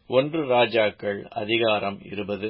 ஒன்று ராஜாக்கள் அதிகாரம் இருபது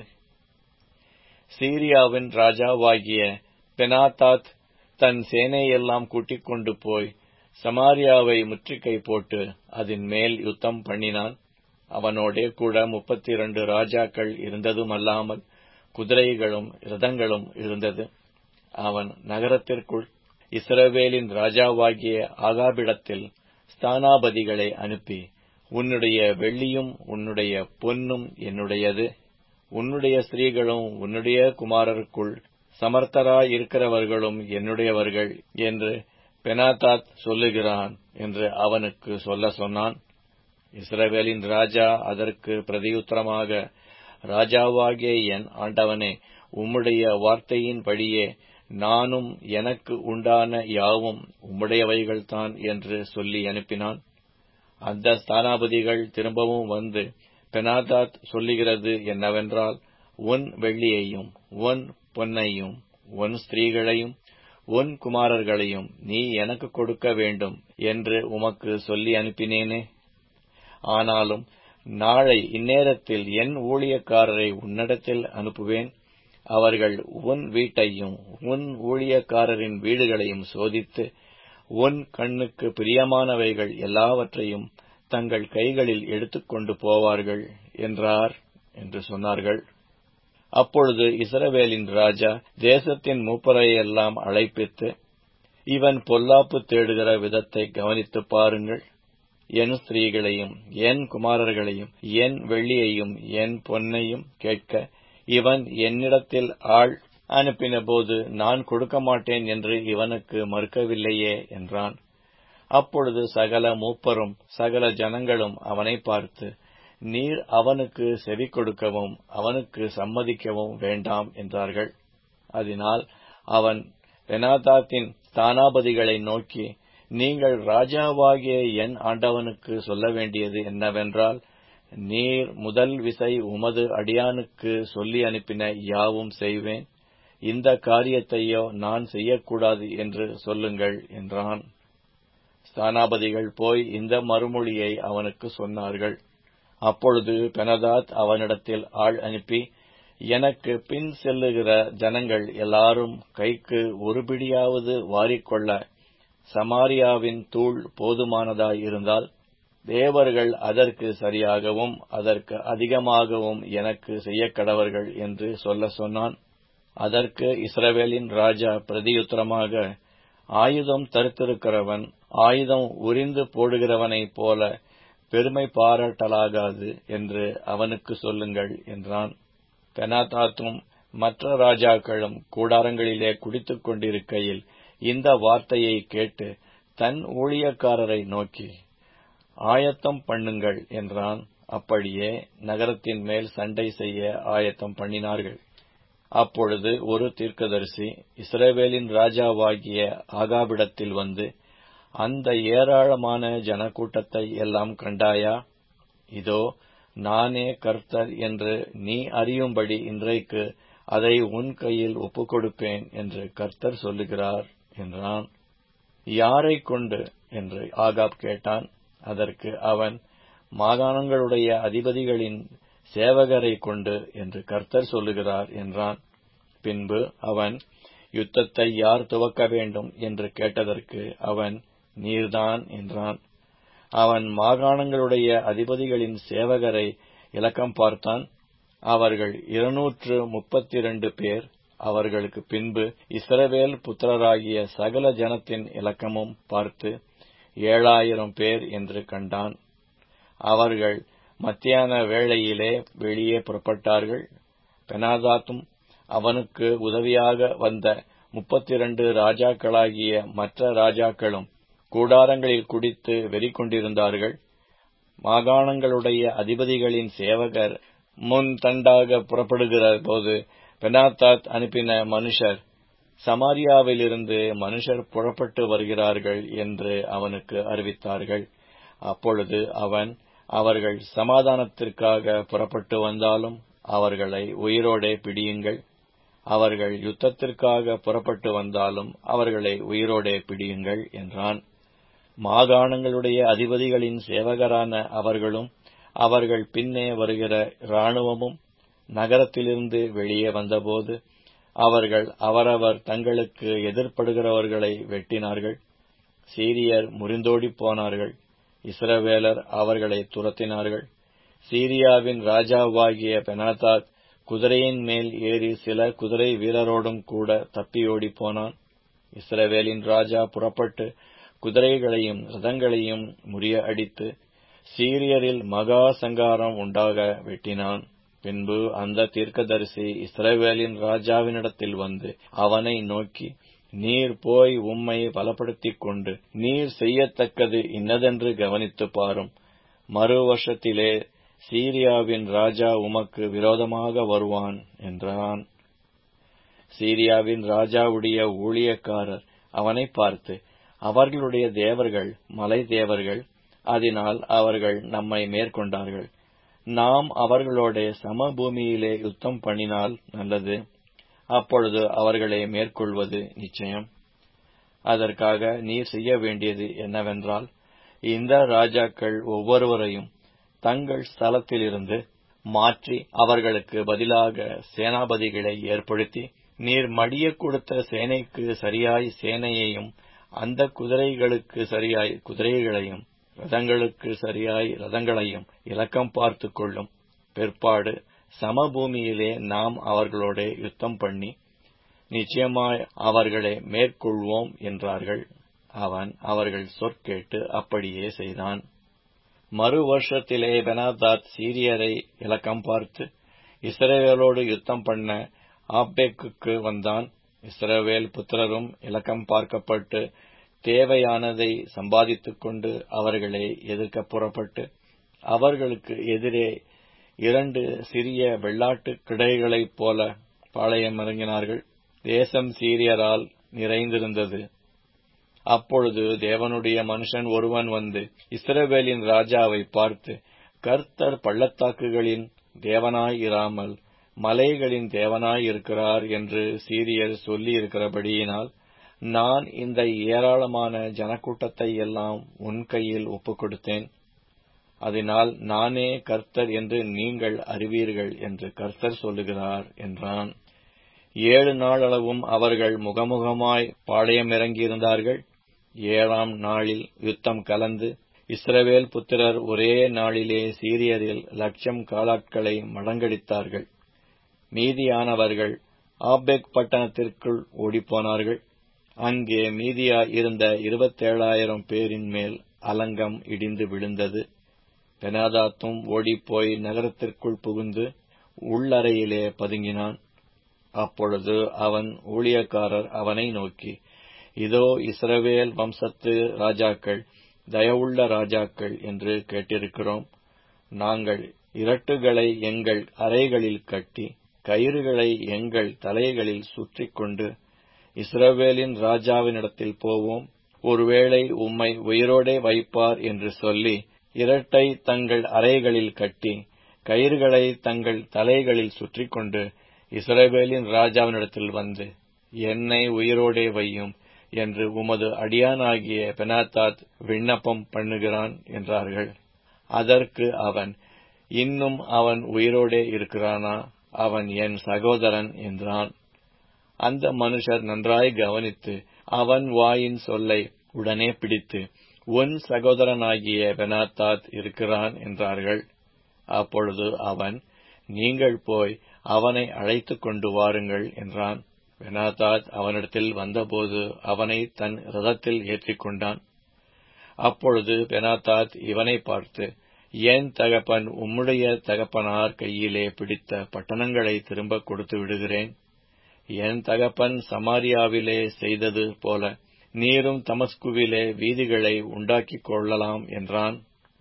சீரியாவின் ராஜாவாகிய பெனாதாத் தன் சேனையெல்லாம் கூட்டிக் கொண்டு போய் சமாரியாவை முற்றுகை போட்டு அதன் மேல் யுத்தம் பண்ணினான் அவனோடே கூட முப்பத்திரண்டு ராஜாக்கள் இருந்ததுமல்லாமல் குதிரைகளும் இரதங்களும் இருந்தது அவன் நகரத்திற்குள் இஸ்ரவேலின் ராஜாவாகிய ஆகாபிடத்தில் ஸ்தானாபதிகளை அனுப்பி உன்னுடைய வெள்ளியும் உன்னுடைய பொன்னும் என்னுடையது உன்னுடைய ஸ்திரீகளும் உன்னுடைய குமாரருக்குள் சமர்த்தராயிருக்கிறவர்களும் என்னுடையவர்கள் என்று பெனாதாத் சொல்லுகிறான் என்று அவனுக்கு சொல்ல சொன்னான் இஸ்ரவேலின் ராஜா அதற்கு பிரதியுத்தரமாக ராஜாவாகிய என் ஆண்டவனே உம்முடைய வார்த்தையின்படியே நானும் எனக்கு உண்டான யாவும் உம்முடையவைகள்தான் என்று சொல்லி அனுப்பினான் அந்த ஸ்தானாபதிகள் திரும்பவும் வந்து பெனாதாத் சொல்லுகிறது என்னவென்றால் உன் வெள்ளியையும் உன் பொன்னையும் உன் ஸ்திரீகளையும் உன் குமாரர்களையும் நீ எனக்கு கொடுக்க வேண்டும் என்று உமக்கு சொல்லி அனுப்பினேனே ஆனாலும் நாளை இந்நேரத்தில் என் ஊழியக்காரரை உன்னிடத்தில் அனுப்புவேன் அவர்கள் உன் வீட்டையும் உன் ஊழியக்காரரின் வீடுகளையும் சோதித்து உன் கண்ணுக்கு பிரியமானவைகள் எல்லாவற்றையும் தங்கள் கைகளில் எடுத்துக்கொண்டு போவார்கள் என்றார் என்று சொன்னார்கள் அப்பொழுது இஸ்ரவேலின் ராஜா தேசத்தின் மூப்பரையெல்லாம் அழைப்பித்து இவன் பொல்லாப்பு தேடுகிற விதத்தை கவனித்துப் பாருங்கள் என் ஸ்திரீகளையும் என் குமாரர்களையும் என் வெள்ளியையும் என் பொன்னையும் கேட்க இவன் என்னிடத்தில் ஆள் அனுப்பினபோது நான் கொடுக்க மாட்டேன் என்று இவனுக்கு மறுக்கவில்லையே என்றான் அப்பொழுது சகல மூப்பரும் சகல ஜனங்களும் அவனை பார்த்து நீர் அவனுக்கு செவி கொடுக்கவும் அவனுக்கு சம்மதிக்கவும் வேண்டாம் என்றார்கள் அதனால் அவன் பெனாதாத்தின் ஸ்தானாபதிகளை நோக்கி நீங்கள் ராஜாவாகிய என் ஆண்டவனுக்கு சொல்ல வேண்டியது என்னவென்றால் நீர் முதல் விசை உமது அடியானுக்கு சொல்லி அனுப்பின யாவும் செய்வேன் இந்த காரியத்தையோ நான் செய்யக்கூடாது என்று சொல்லுங்கள் என்றான் ஸ்தானாபதிகள் போய் இந்த மறுமொழியை அவனுக்கு சொன்னார்கள் அப்பொழுது பெனதாத் அவனிடத்தில் ஆள் அனுப்பி எனக்கு பின் செல்லுகிற ஜனங்கள் எல்லாரும் கைக்கு ஒரு பிடியாவது வாரிக்கொள்ள சமாரியாவின் தூள் போதுமானதாயிருந்தால் தேவர்கள் அதற்கு சரியாகவும் அதற்கு அதிகமாகவும் எனக்கு செய்யக்கடவர்கள் என்று சொல்ல சொன்னான் அதற்கு இஸ்ரவேலின் ராஜா பிரதியுத்தரமாக ஆயுதம் தடுத்திருக்கிறவன் ஆயுதம் உரிந்து போடுகிறவனைப் போல பெருமை பாராட்டலாகாது என்று அவனுக்கு சொல்லுங்கள் என்றான் பெனாதாத்தும் மற்ற ராஜாக்களும் கூடாரங்களிலே குடித்துக் கொண்டிருக்கையில் இந்த வார்த்தையை கேட்டு தன் ஊழியக்காரரை நோக்கி ஆயத்தம் பண்ணுங்கள் என்றான் அப்படியே நகரத்தின் மேல் சண்டை செய்ய ஆயத்தம் பண்ணினார்கள் அப்பொழுது ஒரு தீர்க்கதரிசி இஸ்ரேவேலின் ராஜாவாகிய ஆகாபிடத்தில் வந்து அந்த ஏராளமான ஜனக்கூட்டத்தை எல்லாம் கண்டாயா இதோ நானே கர்த்தர் என்று நீ அறியும்படி இன்றைக்கு அதை உன் கையில் ஒப்புக் கொடுப்பேன் என்று கர்த்தர் சொல்லுகிறார் என்றான் யாரை கொண்டு என்று ஆகாப் கேட்டான் அதற்கு அவன் மாகாணங்களுடைய அதிபதிகளின் சேவகரை கொண்டு என்று கர்த்தர் சொல்லுகிறார் என்றான் பின்பு அவன் யுத்தத்தை யார் துவக்க வேண்டும் என்று கேட்டதற்கு அவன் நீர்தான் என்றான் அவன் மாகாணங்களுடைய அதிபதிகளின் சேவகரை இலக்கம் பார்த்தான் அவர்கள் இருநூற்று முப்பத்திரண்டு பேர் அவர்களுக்கு பின்பு இஸ்ரவேல் புத்திரராகிய சகல ஜனத்தின் இலக்கமும் பார்த்து ஏழாயிரம் பேர் என்று கண்டான் அவர்கள் மத்தியான வேளையிலே வெளியே புறப்பட்டார்கள் பெனாதாத்தும் அவனுக்கு உதவியாக வந்த முப்பத்திரண்டு ராஜாக்களாகிய மற்ற ராஜாக்களும் கூடாரங்களில் குடித்து வெறி கொண்டிருந்தார்கள் மாகாணங்களுடைய அதிபதிகளின் சேவகர் முன் தண்டாக புறப்படுகிற போது பெனாத்தாத் அனுப்பின மனுஷர் சமாரியாவிலிருந்து மனுஷர் புறப்பட்டு வருகிறார்கள் என்று அவனுக்கு அறிவித்தார்கள் அப்பொழுது அவன் அவர்கள் சமாதானத்திற்காக புறப்பட்டு வந்தாலும் அவர்களை உயிரோடே பிடியுங்கள் அவர்கள் யுத்தத்திற்காக புறப்பட்டு வந்தாலும் அவர்களை உயிரோடே பிடியுங்கள் என்றான் மாகாணங்களுடைய அதிபதிகளின் சேவகரான அவர்களும் அவர்கள் பின்னே வருகிற இராணுவமும் நகரத்திலிருந்து வெளியே வந்தபோது அவர்கள் அவரவர் தங்களுக்கு எதிர்ப்படுகிறவர்களை வெட்டினார்கள் சீரியர் முறிந்தோடிப் போனார்கள் இஸ்ரவேலர் அவர்களை துரத்தினார்கள் சீரியாவின் ராஜாவாகிய பெனாதாத் குதிரையின் மேல் ஏறி சில குதிரை வீரரோடும் கூட தப்பியோடிப் போனான் இஸ்ரவேலின் ராஜா புறப்பட்டு குதிரைகளையும் ரதங்களையும் முறிய அடித்து சீரியரில் மகா சங்காரம் உண்டாக வெட்டினான் பின்பு அந்த தீர்க்கதரிசி இஸ்ரவேலின் ராஜாவினிடத்தில் வந்து அவனை நோக்கி நீர் போய் உம்மை பலப்படுத்திக் கொண்டு நீர் செய்யத்தக்கது இன்னதென்று கவனித்துப் பாரும் மறு வருஷத்திலே சீரியாவின் ராஜா உமக்கு விரோதமாக வருவான் என்றான் சீரியாவின் ராஜாவுடைய ஊழியக்காரர் அவனை பார்த்து அவர்களுடைய தேவர்கள் மலை தேவர்கள் அதனால் அவர்கள் நம்மை மேற்கொண்டார்கள் நாம் அவர்களோட சமபூமியிலே யுத்தம் பண்ணினால் நல்லது அப்பொழுது அவர்களை மேற்கொள்வது நிச்சயம் அதற்காக நீர் செய்ய வேண்டியது என்னவென்றால் இந்த ராஜாக்கள் ஒவ்வொருவரையும் தங்கள் ஸ்தலத்திலிருந்து மாற்றி அவர்களுக்கு பதிலாக சேனாபதிகளை ஏற்படுத்தி நீர் மடிய கொடுத்த சேனைக்கு சரியாய் சேனையையும் அந்த குதிரைகளுக்கு சரியாய் குதிரைகளையும் ரதங்களுக்கு சரியாய் ரதங்களையும் இலக்கம் பார்த்து கொள்ளும் பிற்பாடு சமபூமியிலே நாம் அவர்களோட யுத்தம் பண்ணி நிச்சயமாய் அவர்களை மேற்கொள்வோம் என்றார்கள் அவன் அவர்கள் சொற்கேட்டு அப்படியே செய்தான் மறு வருஷத்திலே பெனாதாத் சீரியரை இலக்கம் பார்த்து இஸ்ரவேலோடு யுத்தம் பண்ண ஆப்பேக்குக்கு வந்தான் இஸ்ரவேல் புத்திரரும் இலக்கம் பார்க்கப்பட்டு தேவையானதை சம்பாதித்துக் கொண்டு அவர்களை எதிர்க்க புறப்பட்டு அவர்களுக்கு எதிரே இரண்டு சிறிய வெள்ளாட்டு கிடைகளைப் போல பாளையம் இறங்கினார்கள் தேசம் சீரியரால் நிறைந்திருந்தது அப்பொழுது தேவனுடைய மனுஷன் ஒருவன் வந்து இஸ்ரவேலின் ராஜாவை பார்த்து கர்த்தர் பள்ளத்தாக்குகளின் தேவனாய் இராமல் மலைகளின் தேவனாய் இருக்கிறார் என்று சீரியர் சொல்லி இருக்கிறபடியினால் நான் இந்த ஏராளமான ஜனக்கூட்டத்தை எல்லாம் உன் கையில் ஒப்புக் கொடுத்தேன் அதனால் நானே கர்த்தர் என்று நீங்கள் அறிவீர்கள் என்று கர்த்தர் சொல்லுகிறார் என்றான் ஏழு நாளளவும் அவர்கள் முகமுகமாய் பாளையம் இறங்கியிருந்தார்கள் ஏழாம் நாளில் யுத்தம் கலந்து இஸ்ரவேல் புத்திரர் ஒரே நாளிலே சீரியரில் லட்சம் காலாட்களை மடங்கடித்தார்கள் மீதியானவர்கள் ஆபெக் பட்டணத்திற்குள் ஓடிப்போனார்கள் அங்கே மீதியா இருந்த இருபத்தேழாயிரம் பேரின் மேல் அலங்கம் இடிந்து விழுந்தது பெனாதாத்தும் ஓடிப்போய் நகரத்திற்குள் புகுந்து உள்ளறையிலே பதுங்கினான் அப்பொழுது அவன் ஊழியக்காரர் அவனை நோக்கி இதோ இஸ்ரவேல் வம்சத்து ராஜாக்கள் தயவுள்ள ராஜாக்கள் என்று கேட்டிருக்கிறோம் நாங்கள் இரட்டுகளை எங்கள் அறைகளில் கட்டி கயிறுகளை எங்கள் தலைகளில் சுற்றிக் கொண்டு இஸ்ரவேலின் ராஜாவினிடத்தில் போவோம் ஒருவேளை உம்மை உயிரோடே வைப்பார் என்று சொல்லி இரட்டை தங்கள் அறைகளில் கட்டி கயிறுகளை தங்கள் தலைகளில் சுற்றிக் கொண்டு இஸ்ரவேலின் ராஜாவினிடத்தில் வந்து என்னை உயிரோடே வையும் என்று உமது அடியானாகிய பெனாத்தாத் விண்ணப்பம் பண்ணுகிறான் என்றார்கள் அதற்கு அவன் இன்னும் அவன் உயிரோடே இருக்கிறானா அவன் என் சகோதரன் என்றான் அந்த மனுஷர் நன்றாய் கவனித்து அவன் வாயின் சொல்லை உடனே பிடித்து உன் சகோதரனாகிய பெனாத்தாத் இருக்கிறான் என்றார்கள் அப்பொழுது அவன் நீங்கள் போய் அவனை அழைத்துக் கொண்டு வாருங்கள் என்றான் பெனாதாத் அவனிடத்தில் வந்தபோது அவனை தன் ரதத்தில் ஏற்றிக் கொண்டான் அப்பொழுது பெனாதாத் இவனை பார்த்து என் தகப்பன் உம்முடைய தகப்பனார் கையிலே பிடித்த பட்டணங்களை திரும்ப கொடுத்து விடுகிறேன் என் தகப்பன் சமாரியாவிலே செய்தது போல நீரும் தமஸ்குவிலே வீதிகளை உண்டாக்கிக் கொள்ளலாம் என்றான்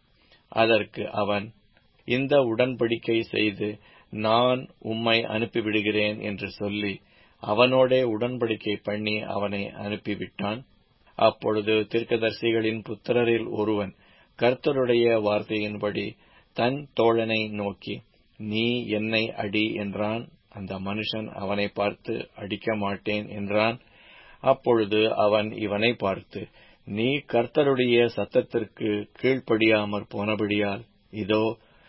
அதற்கு அவன் இந்த உடன்படிக்கை செய்து நான் உம்மை அனுப்பிவிடுகிறேன் என்று சொல்லி அவனோடே உடன்படிக்கை பண்ணி அவனை அனுப்பிவிட்டான் அப்பொழுது தீர்க்கதரிசிகளின் புத்திரரில் ஒருவன் கர்த்தருடைய வார்த்தையின்படி தன் தோழனை நோக்கி நீ என்னை அடி என்றான் அந்த மனுஷன் அவனை பார்த்து அடிக்க மாட்டேன் என்றான் அப்பொழுது அவன் இவனை பார்த்து நீ கர்த்தருடைய சத்தத்திற்கு கீழ்ப்படியாமற் போனபடியால் இதோ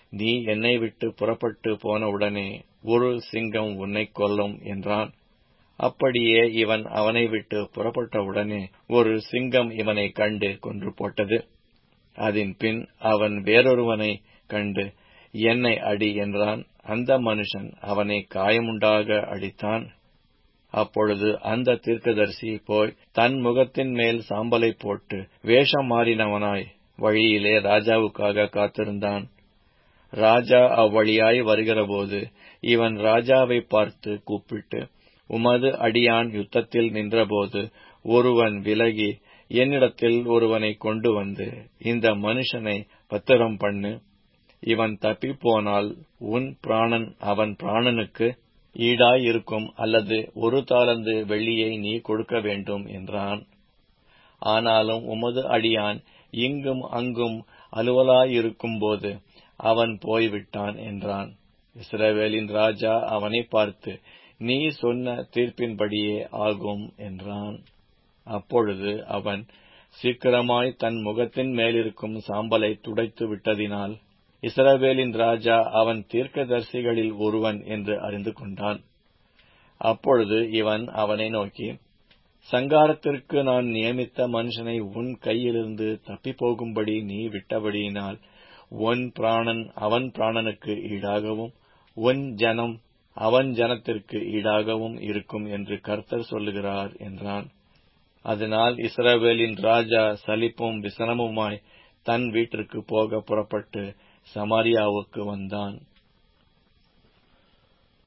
நீ என்னை விட்டு புறப்பட்டு போனவுடனே ஒரு சிங்கம் உன்னைக் கொல்லும் என்றான் அப்படியே இவன் அவனை விட்டு புறப்பட்டவுடனே ஒரு சிங்கம் இவனைக் கண்டு கொன்று போட்டது அதன் பின் அவன் வேறொருவனை கண்டு என்னை அடி என்றான் அந்த மனுஷன் அவனை காயமுண்டாக அடித்தான் அப்பொழுது அந்த தீர்க்கதரிசி போய் தன் முகத்தின் மேல் சாம்பலை போட்டு வேஷம் மாறினவனாய் வழியிலே ராஜாவுக்காக காத்திருந்தான் ராஜா அவ்வழியாய் வருகிறபோது இவன் ராஜாவை பார்த்து கூப்பிட்டு உமது அடியான் யுத்தத்தில் நின்றபோது ஒருவன் விலகி என்னிடத்தில் ஒருவனை கொண்டு வந்து இந்த மனுஷனை பத்திரம் பண்ணு இவன் தப்பிப்போனால் உன் பிராணன் அவன் பிராணனுக்கு ஈடாயிருக்கும் அல்லது ஒரு தாளந்து வெள்ளியை நீ கொடுக்க வேண்டும் என்றான் ஆனாலும் உமது அடியான் இங்கும் அங்கும் அலுவலாயிருக்கும்போது அவன் போய்விட்டான் என்றான் இஸ்ரவேலின் ராஜா அவனை பார்த்து நீ சொன்ன தீர்ப்பின்படியே ஆகும் என்றான் அப்பொழுது அவன் சீக்கிரமாய் தன் முகத்தின் மேலிருக்கும் சாம்பலை துடைத்து விட்டதினால் இஸ்ரவேலின் ராஜா அவன் தீர்க்கதரிசிகளில் ஒருவன் என்று அறிந்து கொண்டான் அப்பொழுது இவன் அவனை நோக்கி சங்காரத்திற்கு நான் நியமித்த மனுஷனை உன் கையிலிருந்து தப்பிப் போகும்படி நீ விட்டபடியினால் உன் பிராணன் அவன் பிராணனுக்கு ஈடாகவும் உன் ஜனம் அவன் ஜனத்திற்கு ஈடாகவும் இருக்கும் என்று கர்த்தர் சொல்லுகிறார் என்றான் அதனால் இஸ்ரவேலின் ராஜா சலிப்பும் விசனமுமாய் தன் வீட்டிற்கு போக புறப்பட்டு சமாரியாவுக்கு வந்தான்